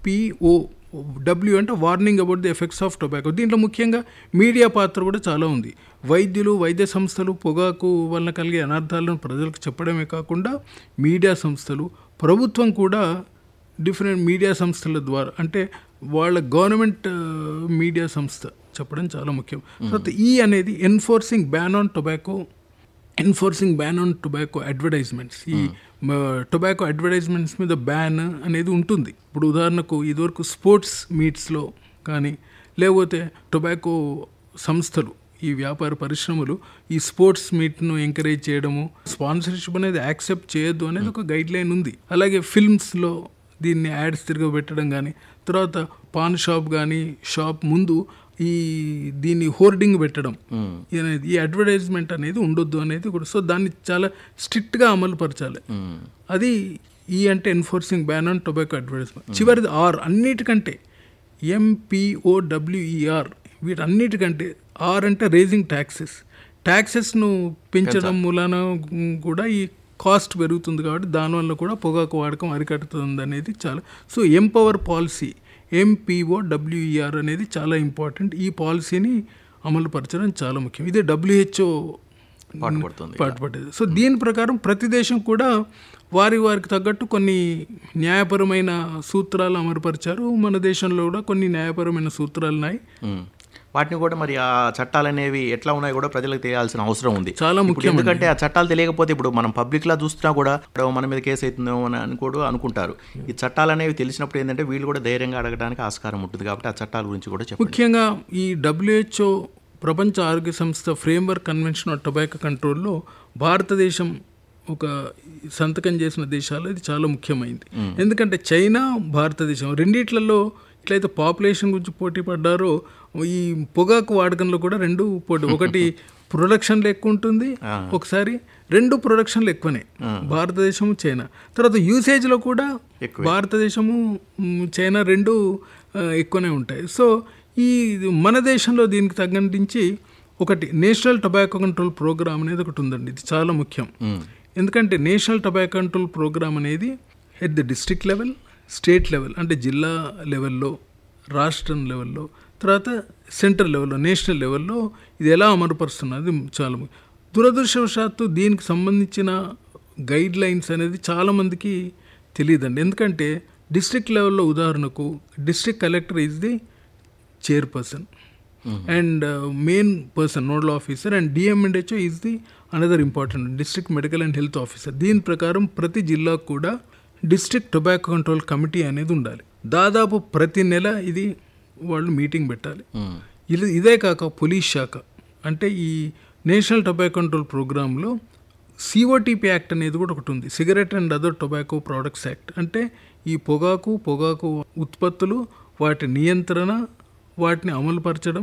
MPO W అంటే warning about the effects of tobacco దీంట్లో ముఖ్యంగా మీడియా పాత్ర కూడా చాలా ఉంది వైద్యులు వైద్య సంస్థలు పొగాకు వలన కలిగే అనర్థాలను ప్రజలకు చెప్పడమే కాకుండా మీడియా సంస్థలు ప్రభుత్వం కూడా డిఫరెంట్ మీడియా సంస్థల ద్వారా అంటే వాళ్ళ గవర్నమెంట్ మీడియా సంస్థ చెప్పడం చాలా ముఖ్యం తర్వాత ఈ అనేది enforcing ban on tobacco enforcing ban on tobacco advertisements ఈ టొబాకో అడ్వర్టైజ్మెంట్స్ మీద బ్యాన్ అనేది ఉంటుంది ఇప్పుడు ఉదాహరణకు ఇదివరకు స్పోర్ట్స్ మీట్స్లో కానీ లేకపోతే టొబాకో సంస్థలు ఈ వ్యాపార పరిశ్రమలు ఈ స్పోర్ట్స్ మీట్ను ఎంకరేజ్ చేయడము స్పాన్సర్షిప్ అనేది యాక్సెప్ట్ చేయొద్దు అనేది ఒక గైడ్ లైన్ ఉంది అలాగే ఫిల్మ్స్లో దీన్ని యాడ్స్ తిరగబెట్టడం కానీ తర్వాత పాన్ షాప్ కానీ షాప్ ముందు ఈ దీన్ని హోర్డింగ్ పెట్టడం అనేది ఈ అడ్వర్టైజ్మెంట్ అనేది ఉండొద్దు అనేది కూడా సో దాన్ని చాలా స్ట్రిక్ట్గా అమలు పరచాలి అది ఈ అంటే enforcing ban on tobacco advertisement చివరిది ఆర్ అన్నిటికంటే ఎంపీఓడబ్ల్యూఈఆర్ వీటన్నిటికంటే ఆర్ అంటే రేజింగ్ ట్యాక్సెస్ ట్యాక్సెస్ను పెంచడం మూలాన కూడా ఈ కాస్ట్ పెరుగుతుంది కాబట్టి దానివల్ల కూడా పొగాకు వాడకం అరికట్టుతుంది అనేది చాలా so empower policy MPO WER అనేది చాలా ఇంపార్టెంట్ ఈ పాలసీని అమలు పరచడం చాలా ముఖ్యం ఇదే డబ్ల్యూహెచ్ఓ పాటుపడుతుంది పాటుపడేది సో దీని ప్రకారం ప్రతి దేశం కూడా వారి వారికి తగ్గట్టు కొన్ని న్యాయపరమైన సూత్రాలు అమలుపరిచారు మన దేశంలో కూడా కొన్ని న్యాయపరమైన సూత్రాలు ఉన్నాయి ఉమ్. వాటిని కూడా మరి ఆ చట్టాలు అనేవి ఎట్లా ఉన్నాయో కూడా ప్రజలకు తెలియాల్సిన అవసరం ఉంది చాలా ఇప్పుడు ముఖ్యం ఎందుకంటే ఆ చట్టాలు తెలియకపోతే ఇప్పుడు మనం పబ్లిక్ లా చూస్తున్నా కూడా ఇప్పుడు మన మీద కేసు అవుతుందేమో అని అని కూడా అనుకుంటారు ఈ చట్టాలు అనేవి తెలిసినప్పుడు ఏంటంటే వీళ్ళు కూడా ధైర్యంగా అడగడానికి ఆస్కారం ఉంటుంది కాబట్టి ఆ చట్టాల గురించి కూడా చెప్పండి ముఖ్యంగా ఈ డబ్ల్యూహెచ్ఓ ప్రపంచ ఆరోగ్య సంస్థ ఫ్రేమ్వర్క్ కన్వెన్షన్ ఆఫ్ టొబాకో కంట్రోల్లో భారతదేశం ఒక సంతకం చేసిన దేశాలు ఇది చాలా ముఖ్యమైనది ఎందుకంటే చైనా భారతదేశం రెండిట్లలో ఎట్లయితే పాపులేషన్ గురించి పోటీ పడ్డారో ఈ పొగాకు వాడకంలో కూడా రెండు పోటీ ఒకటి ప్రొడక్షన్లో ఎక్కువ ఉంటుంది ఒకసారి రెండు ప్రొడక్షన్లు ఎక్కువనే భారతదేశము చైనా తర్వాత యూసేజ్లో కూడా భారతదేశము మ్, చైనా రెండు ఆ, ఎక్కువనే ఉంటాయి సో ఈ మన దేశంలో దీనికి తగ్గంటించి ఒకటి నేషనల్ టొబాకో కంట్రోల్ ప్రోగ్రామ్ అనేది ఒకటి ఉందండి ఇది చాలా ముఖ్యం ఎందుకంటే నేషనల్ టొబాకో కంట్రోల్ ప్రోగ్రామ్ అనేది at the district level state level అంటే జిల్లా లెవెల్లో రాష్ట్రం లెవెల్లో తర్వాత సెంట్రల్ లెవెల్లో నేషనల్ లెవెల్లో ఇది ఎలా అమలుపరుస్తున్నది చాలా ముఖ్యం. దురదృష్టవశాత్తు దీనికి సంబంధించిన గైడ్ లైన్స్ అనేది చాలామందికి తెలియదండి ఎందుకంటే డిస్ట్రిక్ట్ లెవెల్లో ఉదాహరణకు district collector is the chairperson and main person nodal officer and DM and HO is the another important district medical and health officer దీని ప్రకారం ప్రతి జిల్లాకు కూడా డిస్ట్రిక్ట్ టొబాకో కంట్రోల్ కమిటీ అనేది ఉండాలి దాదాపు ప్రతి నెల ఇది వాళ్ళు మీటింగ్ పెట్టాలి ఇది ఇదే కాక పోలీస్ శాఖ అంటే ఈ నేషనల్ టొబాకో కంట్రోల్ ప్రోగ్రాంలో సిఓటిపి యాక్ట్ అనేది కూడా ఒకటి ఉంది cigarette and other tobacco products act అంటే ఈ పొగాకు పొగాకు ఉత్పత్తులు వాటి నియంత్రణ వాటిని అమలుపరచడం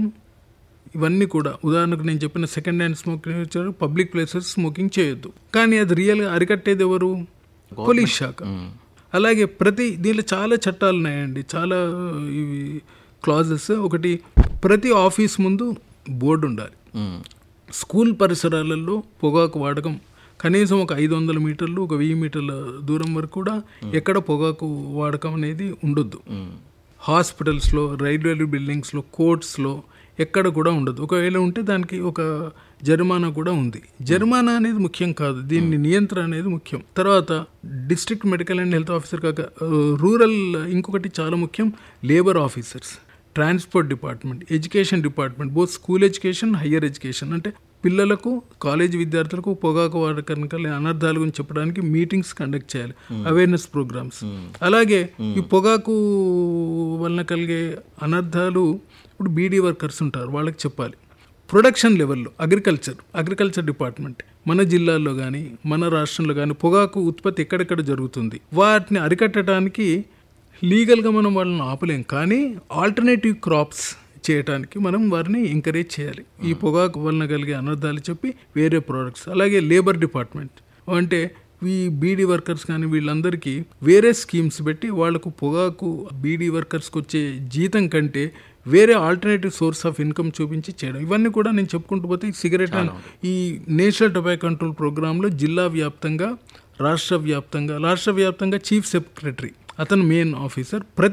ఇవన్నీ కూడా ఉదాహరణకు నేను చెప్పిన second hand smoking public places smoking చేయొద్దు కానీ అది రియల్గా అరికట్టేది ఎవరు పోలీస్ శాఖ అలాగే ప్రతి దీనిలో చాలా చట్టాలు ఉన్నాయండి చాలా ఇవి క్లాజెస్ ఒకటి ప్రతి ఆఫీస్ ముందు బోర్డు ఉండాలి ఉమ్. స్కూల్ పరిసరాలలో పొగాకు వాడకం కనీసం ఒక ఐదు వందల మీటర్లు ఒక వెయ్యి మీటర్ల దూరం వరకు కూడా ఎక్కడ పొగాకు వాడకం అనేది ఉండొద్దు హాస్పిటల్స్లో రైల్వే బిల్డింగ్స్లో కోర్ట్స్లో ఎక్కడ కూడా ఉండదు ఒకవేళ ఉంటే దానికి ఒక జరిమానా కూడా ఉంది జరిమానా అనేది ముఖ్యం కాదు దీన్ని నియంత్రణ అనేది ముఖ్యం తర్వాత district medical and health officer కాక ఆ, రూరల్ ఇంకొకటి చాలా ముఖ్యం labour officers transport department education department both school education higher education అంటే పిల్లలకు కాలేజ్ విద్యార్థులకు పొగాకు వాడకం కలిగే అనర్థాల గురించి చెప్పడానికి మీటింగ్స్ కండక్ట్ చేయాలి అవేర్నెస్ ప్రోగ్రామ్స్ అలాగే ఈ పొగాకు వలన కలిగే అనర్థాలు ఇప్పుడు బీడీ వర్కర్స్ ఉంటారు వాళ్ళకి చెప్పాలి ప్రొడక్షన్ లెవెల్లో అగ్రికల్చర్ అగ్రికల్చర్ డిపార్ట్మెంట్ మన జిల్లాల్లో కానీ మన రాష్ట్రంలో కానీ పొగాకు ఉత్పత్తి ఎక్కడెక్కడ జరుగుతుంది వాటిని అరికట్టడానికి లీగల్గా మనం వాళ్ళని ఆపలేం కానీ ఆల్టర్నేటివ్ క్రాప్స్ చేయడానికి మనం వారిని ఎంకరేజ్ చేయాలి ఈ పొగాకు వలన కలిగే అనర్థాలు చెప్పి వేరే ప్రోడక్ట్స్ అలాగే లేబర్ డిపార్ట్మెంట్ అంటే ఈ బీడీ వర్కర్స్ కానీ వీళ్ళందరికీ వేరే స్కీమ్స్ పెట్టి వాళ్ళకు పొగాకు బీడీ వర్కర్స్కి వచ్చే జీతం కంటే వేరే ఆల్టర్నేటివ్ సోర్స్ ఆఫ్ ఇన్కమ్ చూపించి చేయడం ఇవన్నీ కూడా నేను చెప్పుకుంటూ పోతే ఈ సిగరెట్ అండ్ ఈ నేషనల్ టొబాకో కంట్రోల్ ప్రోగ్రాంలో జిల్లా వ్యాప్తంగా రాష్ట్ర వ్యాప్తంగా రాష్ట్ర వ్యాప్తంగా చీఫ్ సెక్రటరీ అతను మెయిన్ ఆఫీసర్ ప్రతి